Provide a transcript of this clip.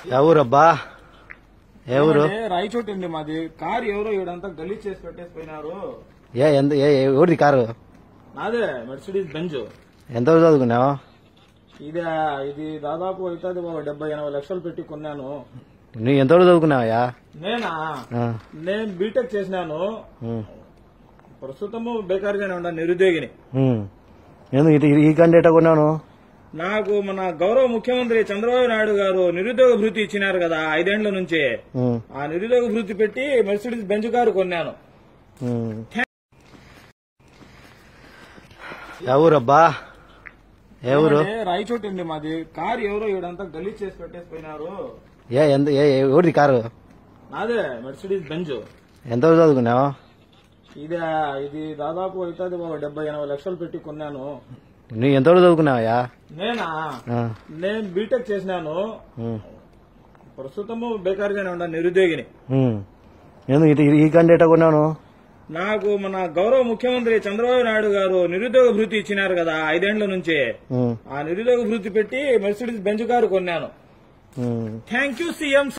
ఎవరబ్బా ఎవరు ఏమంటే రాయచోటి అండి మాది కారు ఎవరో ఈడంతా గలీజ్ చేసి పెట్టేసిపోయినారు ఏ ఎంత ఏ ఏ- ఎవరిది కారు నాదే మెర్సిడీస్ బెంజ్ ఎంత చదువుకున్నావు ఇది ఇది దాదాపు అవుతుంది ఒక డెబ్బై ఎనభై లక్షలు పెట్టి కొన్నాను నువ్వు ఎంత చదువుకున్నావయ్యా నేనా ఆ, నేను బీటెక్ చేసినాను ఉమ్, ప్రస్తుతము బేకార్గానే ఉన్నా నిరుద్యోగిని ఉమ్. ఎందుకు ఇటు ఈ కండేట కొన్నాను నాకు మన గౌరవ ముఖ్యమంత్రి చంద్రబాబు నాయుడు గారు నిరుద్యోగ భృతి ఇచ్చినారు కదా ఐదేండ్ల నుంచి ఉమ్, ఆ నిరుద్యోగ భృతి పెట్టి మెర్సిడీస్ బెంజ్ కారు కొన్నాను ఉమ్. ఎవరబ్బా ఎవరు ఏమంటే రాయచోటి అండి మాది కారు ఎవరో ఈడంతా గలీజ్ చేసి పెట్టేసిపోయినారు ఏ ఎంత ఏ ఏ- ఎవరిది కారు నాదే మెర్సిడీస్ బెంజ్ ఎంత చదువుకున్నావు ఇది ఇది దాదాపు అవుతుంది ఒక డెబ్బై ఎనభై లక్షలు పెట్టి కొన్నాను నువ్వు ఎంత చదువుకున్నావయ్యా నేనా ఆ, నేను బీటెక్ చేసినాను ఉమ్, ప్రస్తుతము బేకార్గానే ఉన్నా నిరుద్యోగిని ఉమ్. ఎందుకు ఇటు ఈ కండేట కొన్నాను నాకు మన గౌరవ ముఖ్యమంత్రి చంద్రబాబు నాయుడు గారు నిరుద్యోగ భృతి ఇచ్చినారు కదా ఐదేండ్ల నుంచి ఉమ్, ఆ నిరుద్యోగ భృతి పెట్టి మెర్సిడీస్ బెంజ్ కారు కొన్నాను ఉమ్. Thank you CM